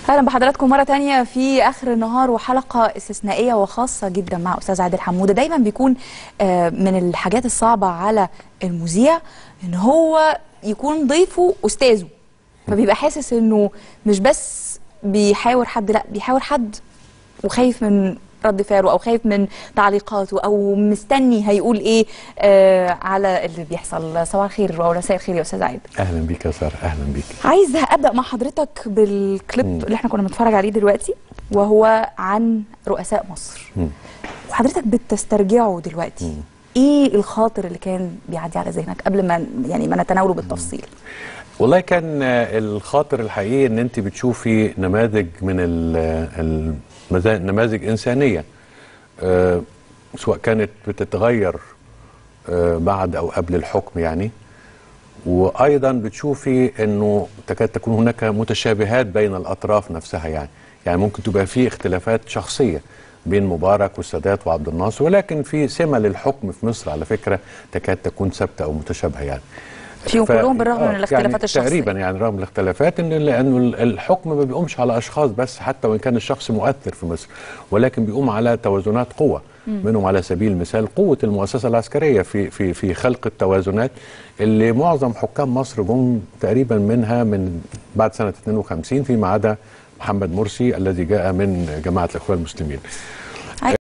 اهلا بحضراتكم مره تانية في اخر النهار وحلقه استثنائيه وخاصه جدا مع استاذ عادل حموده دايما بيكون آه، من الحاجات الصعبه على المذيع ان هو يكون ضيفه استاذه فبيبقى حاسس انه مش بس بيحاور حد لا بيحاور حد وخايف من رد فعله او خايف من تعليقاته او مستني هيقول ايه آه على اللي بيحصل صباح الخير او مساء الخير يا استاذ عادل اهلا بيك يا ساره اهلا بيك عايزه ابدا مع حضرتك بالكليب مم. اللي احنا كنا بنتفرج عليه دلوقتي وهو عن رؤساء مصر مم. وحضرتك بتسترجعه دلوقتي مم. ايه الخاطر اللي كان بيعدي على ذهنك قبل ما يعني ما نتناوله بالتفصيل والله كان آه، الخاطر الحقيقي ان انت بتشوفي نماذج من ال- المزا- نماذج انسانيه آه، سواء كانت بتتغير آه، بعد او قبل الحكم يعني وايضا بتشوفي انه تكاد تكون هناك متشابهات بين الاطراف نفسها يعني يعني ممكن تبقى في اختلافات شخصيه بين مبارك والسادات وعبد الناصر ولكن في سمه للحكم في مصر على فكره تكاد تكون ثابته او متشابهه يعني فيهم ف- كلهم بالرغم من آه، الاختلافات يعني الشخصية. تقريبا يعني رغم الاختلافات ان لانه ال- الحكم ما بيقومش على اشخاص بس حتى وان كان الشخص مؤثر في مصر ولكن بيقوم على توازنات قوه منهم على سبيل المثال قوه المؤسسه العسكريه في في في خلق التوازنات اللي معظم حكام مصر جم تقريبا منها من بعد سنه 52 فيما عدا محمد مرسي الذي جاء من جماعه الاخوان المسلمين